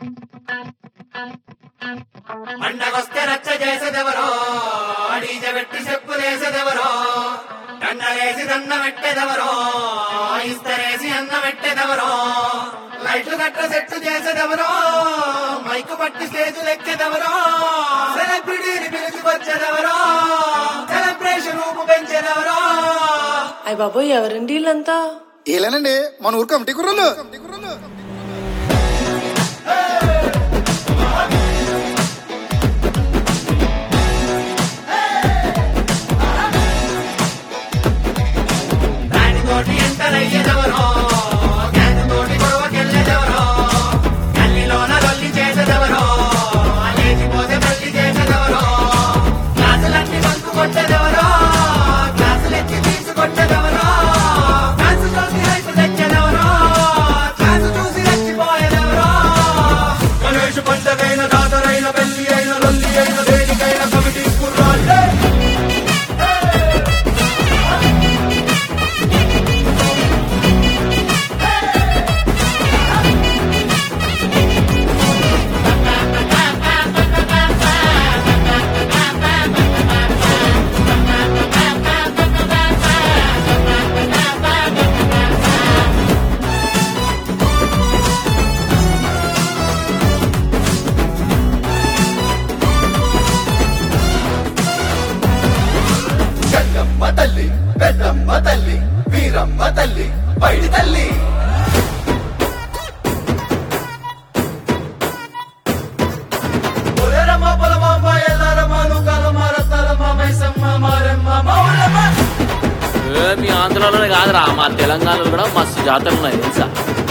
పండగొస్తే రచ్చ చేసేదెవరో డీజె పెట్టి చెప్పులేసేదెవరో దండలేసి దండ పెట్టేదెవరో ఇస్తరేసి అన్న పెట్టేదెవరో లైట్లు గట్ట సెట్ చేసేదెవరో మైకు పట్టి స్టేజ్ లెక్కేదెవరో సెలబ్రిటీని పిలిచికొచ్చేదెవరో సెలబ్రేషన్ ఊపు పెంచేదెవరో అయ్య బాబోయ్ ఎవరండి వీళ్ళంతా ఏలేనండి మన ఊరు కమిటీ కుర్రలు దానితోటి ఎంటర్ అయ్యేదెవరో దానితోటి గొడవకెళ్ళేదెవరో గల్లీలోన లొల్లి చేసేదెవరో లేచిపోతే మళ్ళీ చేసేదెవరో క్లాసులన్నీ బంకు కొట్టేదెవరో క్లాసులు ఎత్తి తీసుకొట్టేదెవరో ఛాన్స్ చూసి రైతు తెచ్చేదెవరో ఛాన్స్ చూసి రెచ్చిపోయేదెవరో గణేష్ పండగైన జాతరైన పెళ్లి అయిన లొల్లి అయిన దేనికైన కమిటీ కుర్రాళ్ళే గంగమ్మ తల్లి పెద్దమ్మ తల్లి వీరమ్మ తల్లి పైడి తల్లి పొలరమ్మ పొలమాంబ ఎల్లారమ్మ నూకాలమ్మ రత్నాలమ్మ మైసమ్మ మారమ్మ మౌలమ్మ ఏ, మీ ఆంధ్రాలోనే కాదురా మా తెలంగాణలో కూడా మస్తు జాతరలు ఉన్నాయి తెలుసా